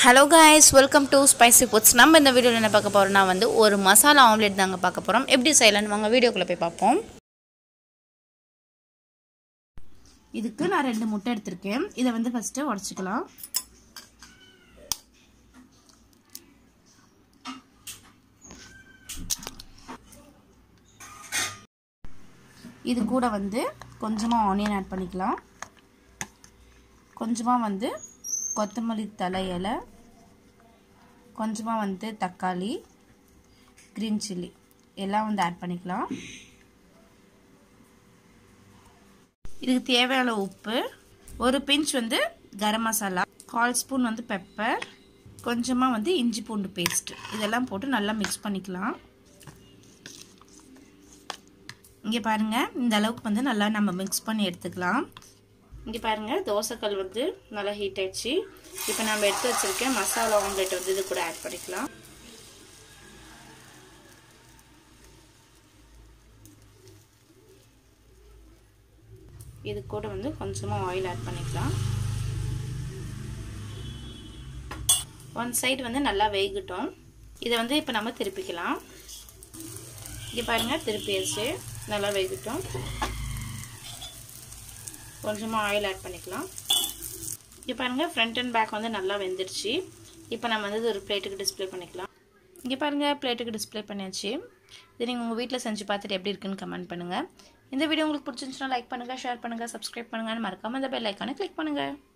hello guys welcome to spicy foods நம்ம இந்த வீடியோவில் என்ன பார்க்க போகிறோம்னா வந்து ஒரு மசாலா ஆம்லெட் தாங்க பார்க்க போகிறோம் எப்படி செய்யலாம்னு வாங்க வீடியோக்குள்ளே போய் பார்ப்போம் இதுக்கு நான் ரெண்டு முட்டை எடுத்திருக்கேன் இதை வந்து ஃபஸ்ட்டு உடச்சிக்கலாம் இது கூட வந்து கொஞ்சமாக ஆனியன் ஆட் பண்ணிக்கலாம் கொஞ்சமாக வந்து கொத்தமல்லி தலை இலை கொஞ்சமாக வந்து தக்காளி க்ரீன் சில்லி எல்லாம் வந்து ஆட் பண்ணிக்கலாம் இதுக்கு தேவையான உப்பு ஒரு பிஞ்ச் வந்து கரம் மசாலா கால் ஸ்பூன் வந்து பெப்பர் கொஞ்சமாக வந்து இஞ்சி பூண்டு பேஸ்ட் இதெல்லாம் போட்டு நல்லா மிக்ஸ் பண்ணிக்கலாம் இங்கே பாருங்கள் இந்த அளவுக்கு வந்து நல்லா நம்ம மிக்ஸ் பண்ணி எடுத்துக்கலாம் இங்கே பாருங்கள் தோசைக்கல் வந்து நல்லா ஹீட் ஆயிடுச்சு இப்போ நம்ம எடுத்து வச்சுருக்கேன் மசாலா ஆம்லெட் வந்து இது கூட ஆட் பண்ணிக்கலாம் இது கூட வந்து கொஞ்சமாக ஆயில் ஆட் பண்ணிக்கலாம் ஒன் சைடு வந்து நல்லா வேகட்டும் இதை வந்து இப்போ நம்ம திருப்பிக்கலாம் இங்கே பாருங்கள் திருப்பியாச்சு நல்லா வேகட்டும் கொஞ்சமாக ஆயில் ஆட் பண்ணிக்கலாம் இங்கே பாருங்கள் ஃப்ரண்ட் அண்ட் பேக் வந்து நல்லா வெந்துருச்சு இப்போ நம்ம வந்து ஒரு பிளேட்டுக்கு டிஸ்பிளே பண்ணிக்கலாம் இங்கே பாருங்கள் பிளேட்டுக்கு டிஸ்பிளே பண்ணியாச்சு இது நீங்கள் உங்கள் வீட்டில் செஞ்சு பார்த்துட்டு எப்படி இருக்குன்னு கமெண்ட் பண்ணுங்கள் இந்த வீடியோ உங்களுக்கு பிடிச்சிருந்துச்சுன்னா லைக் பண்ணுங்கள் ஷேர் பண்ணுங்கள் சப்ஸ்கிரைப் பண்ணுங்கன்னு மறக்காமல் இந்த பெல் ஐக்கானை கிளிக் பண்ணுங்கள்